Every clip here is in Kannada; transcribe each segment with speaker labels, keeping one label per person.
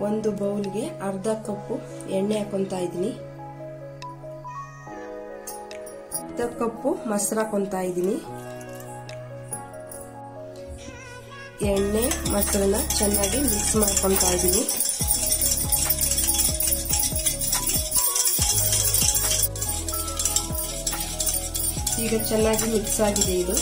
Speaker 1: ಒಂದು ಬೌಲ್ಗೆ ಅರ್ಧ ಕಪ್ಪು ಎಣ್ಣೆ ಹಾಕೊತಾ ಇದ್ದೀನಿ ಅರ್ಧ ಕಪ್ಪು ಮೊಸರು ಹಾಕೊತಾ ಇದ್ದೀನಿ ಎಣ್ಣೆ ಮೊಸರನ್ನ ಚೆನ್ನಾಗಿ ಮಿಕ್ಸ್ ಮಾಡ್ಕೊತಾ ಇದ್ದೀನಿ ಈಗ ಚೆನ್ನಾಗಿ ಮಿಕ್ಸ್ ಆಗಿದೆ ಇದು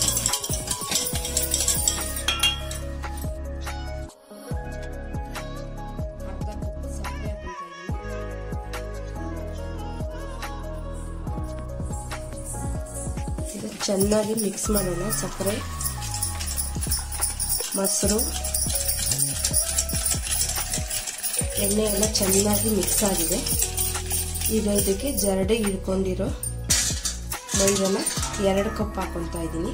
Speaker 1: ಅರ್ಧ ಕಪ್ ಸಕ್ಕರೆ ಹಾಕೊತಾ ಇದ್ದೀನಿ ಇದು ಚೆನ್ನಾಗಿ ಮಿಕ್ಸ್ ಮಾಡೋಣ ಸಕ್ಕರೆ ಮೊಸರು ಎಣ್ಣೆ ಎಲ್ಲ ಚೆನ್ನಾಗಿ ಮಿಕ್ಸ್ ಆಗಿದೆ ಈಗ ಇದಕ್ಕೆ ಜರಡೆ ಹಿಡ್ಕೊಂಡಿರೋ ಮೈದನ ಎರಡು ಕಪ್ ಹಾಕೊತಾ ಇದ್ದೀನಿ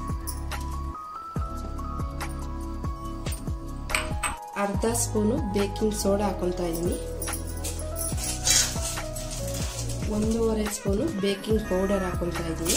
Speaker 1: ಅರ್ಧ ಸ್ಪೂನು ಬೇಕಿಂಗ್ ಸೋಡಾ ಹಾಕೊತಾ ಇದ್ದೀನಿ ಒಂದೂವರೆ ಸ್ಪೂನು ಬೇಕಿಂಗ್ ಪೌಡರ್ ಹಾಕೊತಾ ಇದ್ದೀನಿ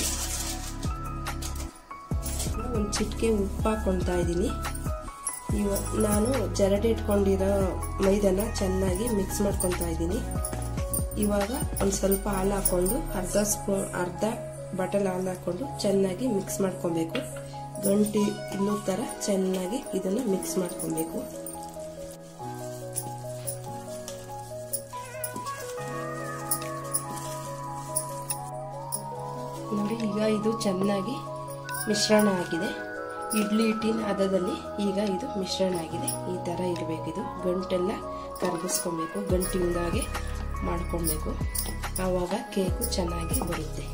Speaker 1: ಒಂದು ಚಿಟಿಕೆ ಉಪ್ಪು ಹಾಕೊತಾ ಇದ್ದೀನಿ ಇವ ನಾನು ಜರಡೆ ಇಟ್ಕೊಂಡಿರೋ ಮೈದನ ಚೆನ್ನಾಗಿ ಮಿಕ್ಸ್ ಮಾಡ್ಕೊತಾ ಇದ್ದೀನಿ ಇವಾಗ ಒಂದು ಸ್ವಲ್ಪ ಹಾಲು ಹಾಕೊಂಡು ಅರ್ಧ ಸ್ಪೂನ್ ಅರ್ಧ ಬಟಲ್ ಹಾಲು ಹಾಕೊಂಡು ಚೆನ್ನಾಗಿ ಮಿಕ್ಸ್ ಮಾಡ್ಕೊಬೇಕು ಗಂಟಿ ಇನ್ನೂ ಥರ ಚೆನ್ನಾಗಿ ಇದನ್ನು ಮಿಕ್ಸ್ ಮಾಡ್ಕೊಬೇಕು ನೋಡಿ ಈಗ ಇದು ಚೆನ್ನಾಗಿ ಮಿಶ್ರಣ ಆಗಿದೆ ಇಡ್ಲಿ ಹಿಟ್ಟಿನ ಹದದಲ್ಲಿ ಈಗ ಇದು ಮಿಶ್ರಣ ಆಗಿದೆ ಈ ಥರ ಇರಬೇಕಿದು ಗಂಟೆಲ್ಲ ಕರಗಿಸ್ಕೊಬೇಕು ಗಂಟಿಂದಾಗೆ ಮಾಡ್ಕೊಬೇಕು ಆವಾಗ ಕೇಕು ಚೆನ್ನಾಗಿ ಬರುತ್ತೆ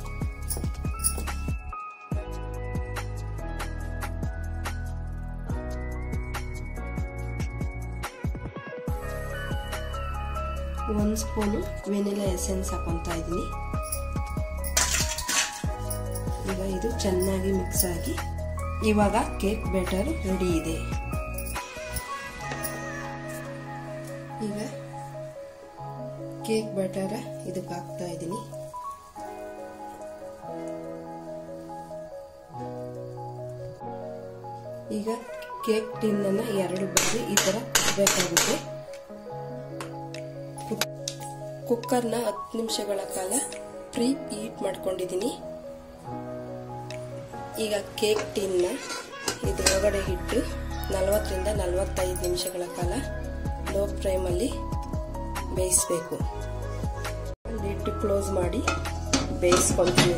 Speaker 1: ಒಂದು ಸ್ಪೂನು ವೆನಿಲಾ ಎಸೆನ್ಸ್ ಹಾಕೊತಾ ಇದ್ದೀನಿ ಈಗ ಇದು ಚೆನ್ನಾಗಿ ಮಿಕ್ಸ್ ಆಗಿ ಇವಾಗ ಕೇಕ್ ಬ್ಯಾಟರ್ ರೆಡಿ ಇದೆ ಈಗ ಕೇಕ್ ಬ್ಯಾಟರ್ ಇದಕ್ಕೆ ಹಾಕ್ತಾ ಇದ್ದೀನಿ ಈಗ ಕೇಕ್ ಟಿನ್ನನ್ನು ಎರಡು ಬಾರಿ ಈ ಥರ ಕುಕ್ಕಬೇಕಾಗುತ್ತೆ ಕುಕ್ಕರ್ನ ಹತ್ತು ನಿಮಿಷಗಳ ಕಾಲ ಪ್ರೀ ಹೀಟ್ ಮಾಡ್ಕೊಂಡಿದ್ದೀನಿ ಈಗ ಕೇಕ್ ಟಿನ್ನ ಇದ್ರೊಳಗಡೆ ಇಟ್ಟು ನಲವತ್ತರಿಂದ ನಲವತ್ತೈದು ನಿಮಿಷಗಳ ಕಾಲ ಲೋ ಫ್ಲೇಮಲ್ಲಿ ಬೇಯಿಸಬೇಕು ಲಿಡ್ ಕ್ಲೋಸ್ ಮಾಡಿ ಬೇಯಿಸ್ಕೊತೀನಿ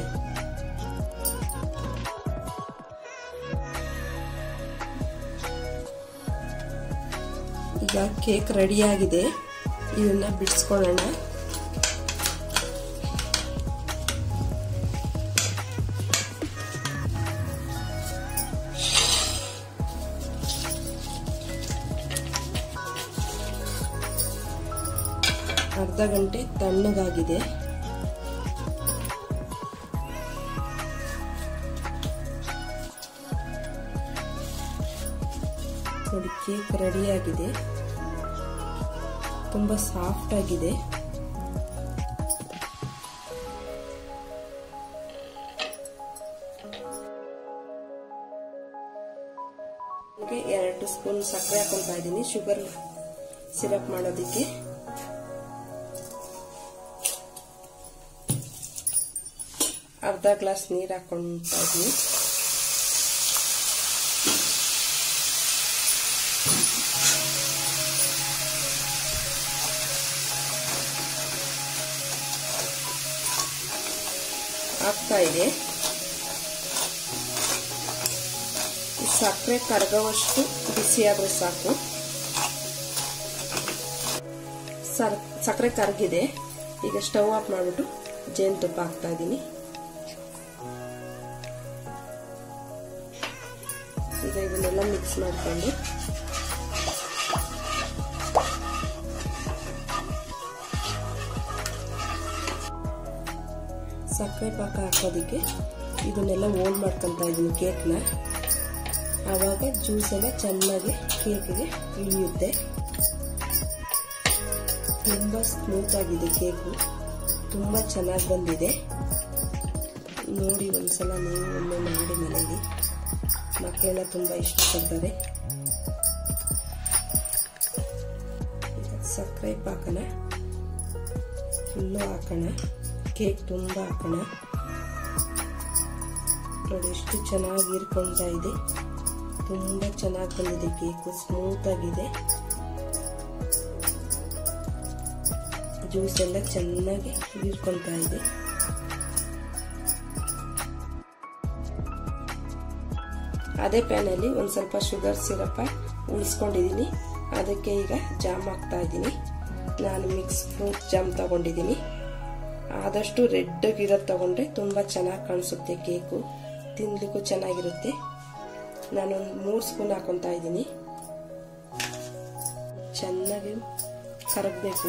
Speaker 1: ಈಗ ಕೇಕ್ ರೆಡಿಯಾಗಿದೆ ಇದನ್ನ ಬಿಡಿಸ್ಕೊಳ್ಳೋಣ ಅರ್ಧ ಗಂಟೆ ತಣ್ಣಗಾಗಿದೆ ನೋಡಿ ಕೇಕ್ ರೆಡಿಯಾಗಿದೆ ತುಂಬ ಸಾಫ್ಟ್ ಆಗಿದೆ ಎರಡು ಸ್ಪೂನ್ ಸಕ್ಕರೆ ಹಾಕೊತಾ ಇದ್ದೀನಿ ಶುಗರ್ ಸಿರಪ್ ಮಾಡೋದಕ್ಕೆ ಅರ್ಧ ಗ್ಲಾಸ್ ನೀರು ಹಾಕೊಳ್ತಾ ಇದ್ದೀನಿ ಆಗ್ತಾ ಇದೆ ಸಕ್ಕರೆ ಕರಗೋವಷ್ಟು ಬಿಸಿಯಾದ್ರೆ ಸಾಕು ಸಕ್ಕರೆ ಕರಗಿದೆ ಈಗ ಸ್ಟವ್ ಆಫ್ ಮಾಡಿಬಿಟ್ಟು ಜೇನುತುಪ್ಪ ಹಾಕ್ತಾ ಇದ್ದೀನಿ ಈಗ ಇದನ್ನೆಲ್ಲ ಮಿಕ್ಸ್ ಮಾಡಿಕೊಂಡು ಸಕ್ಕರೆ ಪಾಕ ಹಾಕೋದಕ್ಕೆ ಇದನ್ನೆಲ್ಲ ಓಲ್ ಮಾಡ್ಕೊತಾ ಇದ್ದೀನಿ ಕೇಕ್ನ ಆವಾಗ ಜ್ಯೂಸ್ ಎಲ್ಲ ಚೆನ್ನಾಗಿ ಕೇಕಿಗೆ ಇಳಿಯುತ್ತೆ ತುಂಬ ಸ್ಮೂತ್ ಆಗಿದೆ ಕೇಕು ತುಂಬ ಚೆನ್ನಾಗಿ ಬಂದಿದೆ ನೋಡಿ ಒಂದ್ಸಲ ನೀವು ಒಮ್ಮೆ ಮಾಡಿ ಮನೆಗೆ ಮಕ್ಕಳೆಲ್ಲ ತುಂಬ ಇಷ್ಟಪಡ್ತಾರೆ ಈಗ ಸಕ್ಕರೆ ಪಾಕನ ಫುಲ್ಲು ಹಾಕೋಣ ಕೇಕ್ ತುಂಬ ಹಾಕೋಣ ನೋಡಿ ಎಷ್ಟು ಚೆನ್ನಾಗಿ ಹೀರ್ಕೊಳ್ತಾ ಇದೆ ತುಂಬ ಚೆನ್ನಾಗಿ ಬಂದಿದೆ ಕೇಕು ಸ್ಮೂತ್ ಆಗಿದೆ ಜ್ಯೂಸ್ ಎಲ್ಲ ಚೆನ್ನಾಗಿ ಹೀರ್ಕೊಳ್ತಾ ಇದೆ ಅದೇ ಪ್ಯಾನಲ್ಲಿ ಒಂದು ಸ್ವಲ್ಪ ಶುಗರ್ ಸಿರಪ ಉಳಿಸ್ಕೊಂಡಿದ್ದೀನಿ ಅದಕ್ಕೆ ಈಗ ಜಾಮ್ ಹಾಕ್ತಾ ಇದ್ದೀನಿ ನಾನು ಮಿಕ್ಸ್ ಫ್ರೂಟ್ ಜಾಮ್ ತಗೊಂಡಿದ್ದೀನಿ ಆದಷ್ಟು ರೆಡ್ ಇರೋದು ತಗೊಂಡ್ರೆ ತುಂಬ ಚೆನ್ನಾಗಿ ಕಾಣಿಸುತ್ತೆ ಕೇಕು ತಿನ್ಲಿಕ್ಕೂ ಚೆನ್ನಾಗಿರುತ್ತೆ ನಾನೊಂದು ಮೂರು ಸ್ಪೂನ್ ಹಾಕೊತಾ ಇದ್ದೀನಿ ಚೆನ್ನಾಗಿ ಕರಗಬೇಕು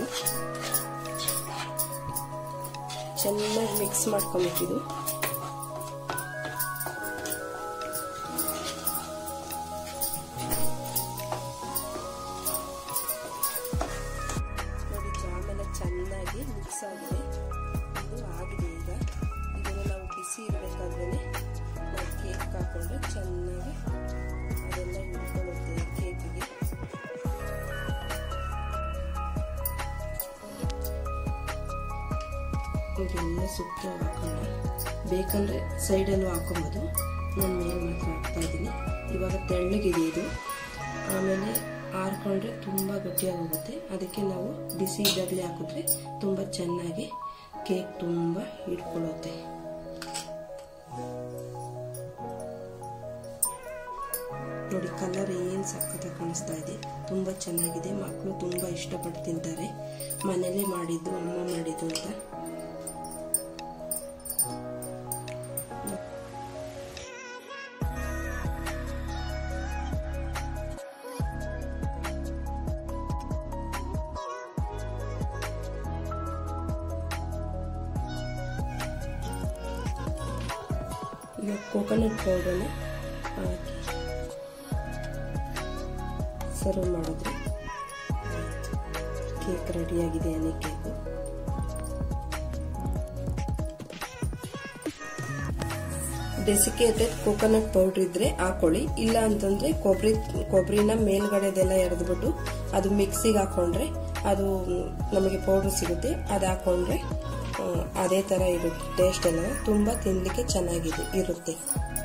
Speaker 1: ಚೆನ್ನಾಗಿ ಮಿಕ್ಸ್ ಮಾಡ್ಕೊಬೇಕಿದು ನೋಡಿ ಜಾಮೆಲ್ಲ ಚೆನ್ನಾಗಿ ಮಿಕ್ಸ್ ಆಗಿದೆ ಇದು ಆಗಿದೆ ಈಗ ಇದನ್ನು ನಾವು ಬಿಸಿ ಇರಬೇಕಾದ್ರೆ ನಾವು ಕೇಕ್ ಹಾಕೊಂಡ್ರೆ ಚೆನ್ನಾಗಿ ಅದೆಲ್ಲ ಇಟ್ಕೊಳ್ಳುತ್ತೆ ಕೇಕಿಗೆ ಇದೆಲ್ಲ ಸುತ್ತ ಹಾಕೊಂಡ ಬೇಕಂದ್ರೆ ಸೈಡಲ್ಲೂ ಹಾಕೊಬೋದು ನಾನು ಮೇಲೆ ಮಾತ್ರ ಹಾಕ್ತಾ ಇದ್ದೀನಿ ಇವಾಗ ತೆಳ್ಳಗಿದೆ ಇದು ಆಮೇಲೆ ಆರ್ಕೊಂಡ್ರೆ ತುಂಬ ಗಟ್ಟಿಯಾಗಿ ಹೋಗುತ್ತೆ ಅದಕ್ಕೆ ನಾವು ಬಿಸಿ ಇದ್ದಾಗಲೇ ಹಾಕಿದ್ರೆ ತುಂಬ ಚೆನ್ನಾಗಿ ಕೇಕ್ ತುಂಬ ಇಟ್ಕೊಳ್ಳುತ್ತೆ ನೋಡಿ ಕಲರ್ ಏನು ಸಖತ್ತಾಗಿ ಕಾಣಿಸ್ತಾ ಇದೆ ತುಂಬ ಚೆನ್ನಾಗಿದೆ ಮಕ್ಕಳು ತುಂಬ ಇಷ್ಟಪಟ್ಟು ತಿಂತಾರೆ ಮನೇಲೇ ಮಾಡಿದ್ದು ಅಮ್ಮ ಮಾಡಿದ್ದು ಅಂತ ಈಗ ಕೋಕೋನಟ್ ಪೌಡರ್ನ ಹಾಕಿ ಸರ್ವ್ ಮಾಡಿದ್ರೆ ಕೇಕ್ ರೆಡಿಯಾಗಿದೆ ಅನೇ ಕೇಕು ಡೆಸಿಕೇಟೆಡ್ ಕೋಕೋನಟ್ ಪೌಡರ್ ಇದ್ರೆ ಹಾಕೊಳ್ಳಿ ಇಲ್ಲ ಅಂತಂದ್ರೆ ಕೊಬ್ಬರಿ ಕೊಬ್ಬರಿನ ಮೇಲ್ಗಡೆದೆಲ್ಲ ಎರೆದ್ಬಿಟ್ಟು ಅದು ಮಿಕ್ಸಿಗೆ ಹಾಕೊಂಡ್ರೆ ಅದು ನಮಗೆ ಪೌಡರ್ ಸಿಗುತ್ತೆ ಅದು ಹಾಕೊಂಡ್ರೆ ಅದೇ ತರ ಇರುತ್ತೆ ಟೇಸ್ಟ್ ಎಲ್ಲ ತುಂಬಾ ತಿನ್ಲಿಕ್ಕೆ ಚೆನ್ನಾಗಿದೆ ಇರುತ್ತೆ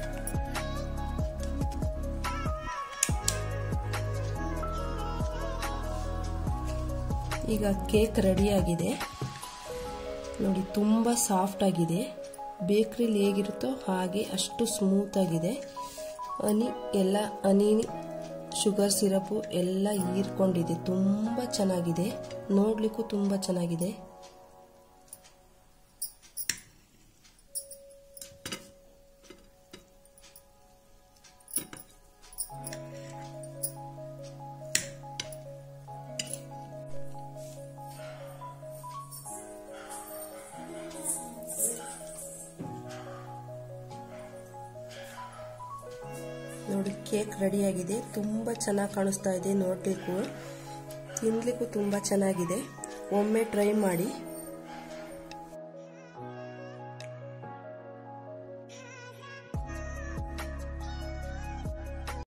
Speaker 1: ಈಗ ಕೇಕ್ ರೆಡಿಯಾಗಿದೆ ನೋಡಿ ತುಂಬ ಸಾಫ್ಟ್ ಆಗಿದೆ ಬೇಕ್ರಿಲಿ ಹೇಗಿರುತ್ತೋ ಹಾಗೆ ಅಷ್ಟು ಸ್ಮೂತ್ ಆಗಿದೆ ಹನಿ ಎಲ್ಲ ಹನಿ ಶುಗರ್ ಸಿರಪು ಎಲ್ಲ ಹೀರ್ಕೊಂಡಿದೆ ತುಂಬ ಚೆನ್ನಾಗಿದೆ ನೋಡ್ಲಿಕ್ಕೂ ತುಂಬ ಚೆನ್ನಾಗಿದೆ ನೋಡಿ ಕೇಕ್ ರೆಡಿಯಾಗಿದೆ ತುಂಬ ಚೆನ್ನಾಗಿ ಕಾಣಿಸ್ತಾ ಇದೆ ನೋಡಲಿಕ್ಕೂ ತಿನ್ಲಿಕ್ಕೂ ತುಂಬ ಚೆನ್ನಾಗಿದೆ ಒಮ್ಮೆ ಟ್ರೈ ಮಾಡಿ